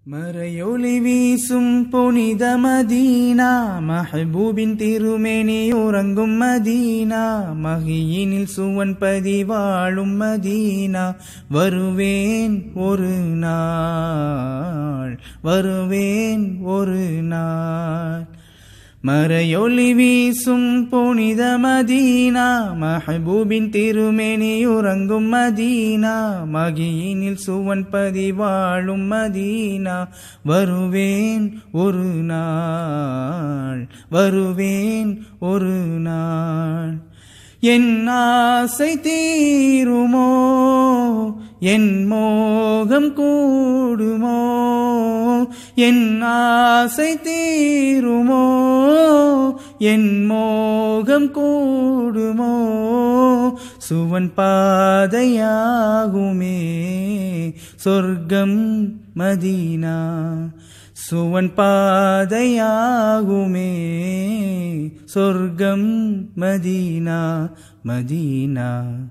மறையொளி வீசும் புனித மதீனா மஹபூபின் திருமேனி உறங்கும் மதீனா மகியினில் சுவன் பதிவாழும் மதீனா வருவேன் ஒரு நாள் வருவேன் ஒரு நாள் மறையொளி வீசும் புனித மதீனா மஹபூபின் திருமேனி உறங்கும் மதீனா மகியினில் சுவன் பதிவாழும் மதீனா வருவேன் ஒரு நாள் வருவேன் ஒரு நாள் என் ஆசை தீருமோ என் மோகம் கூடுமோ என் ஆசை தீருமோ என் மோகம் கூடுமோ சுவன் பாதையாகுமே சொர்க்கம் மதீனா சுவன் பாதையாகுமே சொர்க்கம் மதீனா மதீனா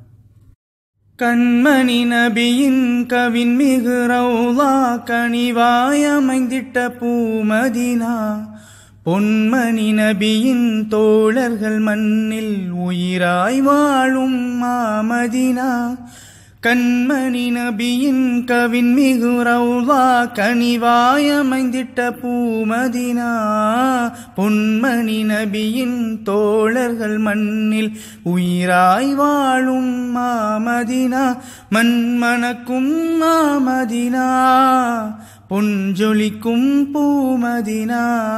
கண்மணி நபியின் கவின் மிகு ரௌலா கனிவாய் அமைந்திட்ட பூமதினா பொன்மணி நபியின் தோழர்கள் மண்ணில் உயிராய் வாழும் மாமதினா கண்மணி நபியின் கவின் மிகு ரௌலா கனிவாய் அமைந்திட்ட பூமதினா பொன்மணி நபியின் தோழர்கள் மண்ணில் உயிராய் வாழும் மாமதினா மண்மணக்கும் மாமதினா பொஞ்சொலிக்கும் பூமதினா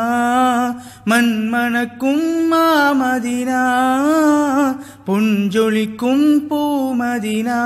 மண்மணக்கும் மாமதினா பொஞ்சொலிக்கும் பூமதினா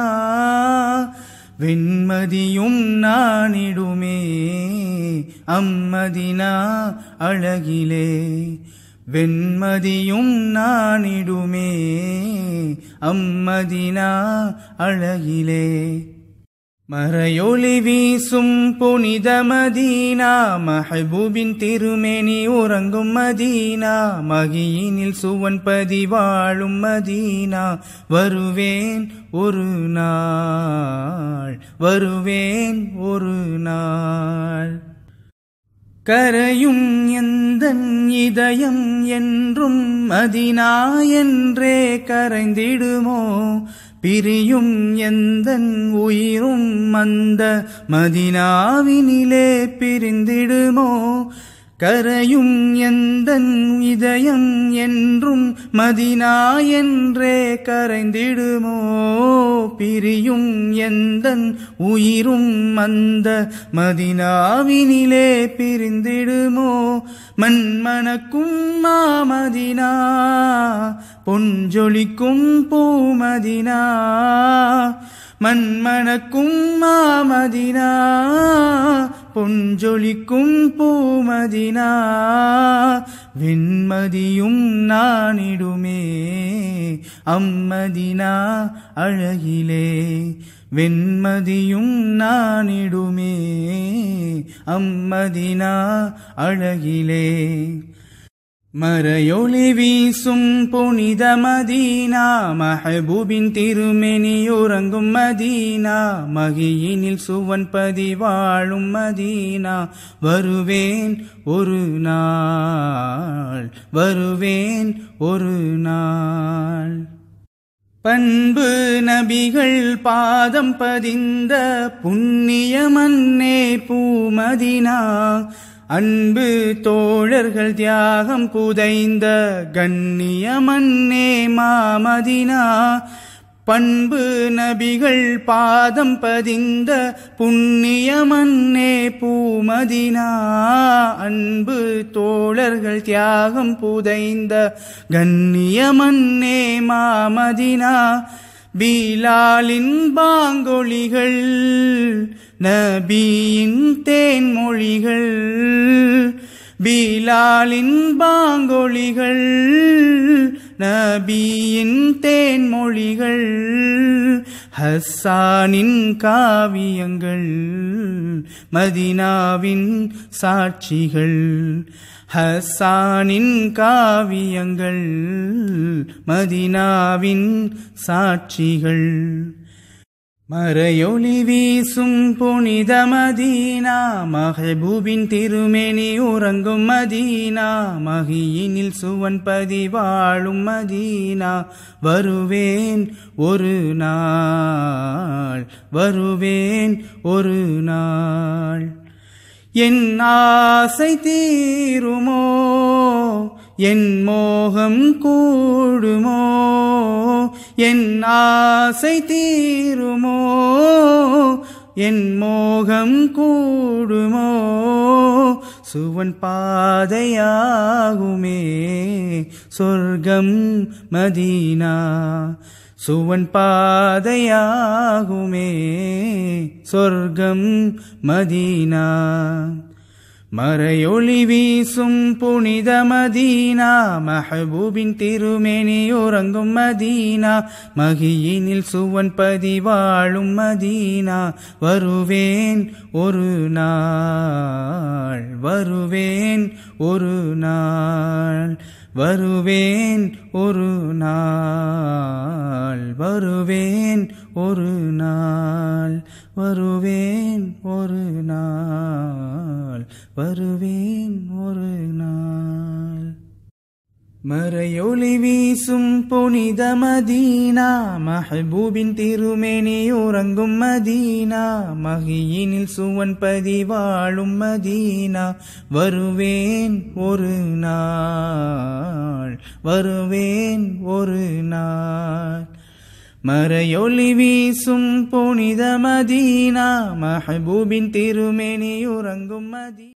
வெண்மதியும் நானிடுமே அம்மதினா அழகிலே வெண்மதியும் நானிடுமே அம்மதினா அழகிலே மறையொளி வீசும் புனித மதீனா மஹபூபின் திருமேனி உறங்கும் மதீனா மகியினில் சுவன் பதிவாழும் மதீனா வருவேன் ஒரு நாள் வருவேன் ஒரு நாள் கரையும் எந்தன் இதயம் என்றும் மதினா என்றே கரைந்திடுமோ பிரியும் எந்தன் உயிரும் அந்த மதினாவினிலே பிரிந்திடுமோ கரையும் எந்தன் இதயம் என்றும் மதினா என்றே கரைந்திடுமோ பிரியும் எந்தன் உயிரும் அந்த மதினாவினிலே பிரிந்திடுமோ மண்மணக்கும் மாமதினா பொஞ்சொலிக்கும் பூமதினா மண்மணக்கும் மாமதினா பொஞ்சொலிக்கும் பூமதினா வெண்மதியும் நானிடுமே அம்மதினா அழகிலே வெண்மதியும் நானிடுமே அம்மதினா அழகிலே மறையொளி வீசும் புனித மதீனா மஹபூபின் திருமெனி உறங்கும் மதீனா மகியினில் சுவன் பதிவாழும் மதீனா வருவேன் ஒரு நாள் வருவேன் ஒரு நாள் பண்பு நபிகள் பாதம் பதிந்த புண்ணிய மன்னே பூமதினா அன்பு தோழர்கள் தியாகம் புதைந்த கண்ணிய மன்னே மாமதினா பண்பு நபிகள் பாதம் பதிந்த புண்ணிய மன்னே பூமதினா அன்பு தோழர்கள் தியாகம் புதைந்த கண்ணிய மன்னே மாமதினா பீலாலின் பாங்கொழிகள் நபியின் தேன்மொழிகள் பீலாலின் பாங்கொழிகள் நபியின் தேன்மொழிகள் ஹஸ்ஸானின் காவியங்கள் மதினாவின் சாட்சிகள் ஹசானின் காவியங்கள் மதினாவின் சாட்சிகள் மறையொளி வீசும் புனித மதீனா மஹபூபின் திருமேனி உறங்கும் மதீனா மகியினில் சுவன் பதிவாழும் மதீனா வருவேன் ஒரு நாள் வருவேன் ஒரு நாள் என் ஆசை தீருமோ என் மோகம் கூடுமோ என் ஆசை தீருமோ என் மோகம் கூடுமோ சுவன் பாதையாகுமே சொர்க்கம் மதீனா சுவன் பாதையாகுமே சொர்க்கம் மதீனா மறையொளி வீசும் புனித மதீனா மஹபூபின் திருமேனி உறங்கும் மதீனா மகியினில் சுவன் பதிவாழும் மதீனா வருவேன் ஒரு நாள் வருவேன் ஒரு நாள் வருவேன் ஒரு நாள் வருவேன் ஒரு நாள் வருவேன் ஒரு நாள் வருவேன் ஒரு நாள் மறையொளி வீசும் புனித மதீனா மஹபூபின் திருமேனி உறங்கும் மதீனா மகியினில் சுவன் பதிவாழும் மதீனா வருவேன் ஒரு நாள் வருவேன் ஒரு நாள் மறையொளி வீசும் புனித மதீனா மஹபூபின் திருமேனி உறங்கும் மதி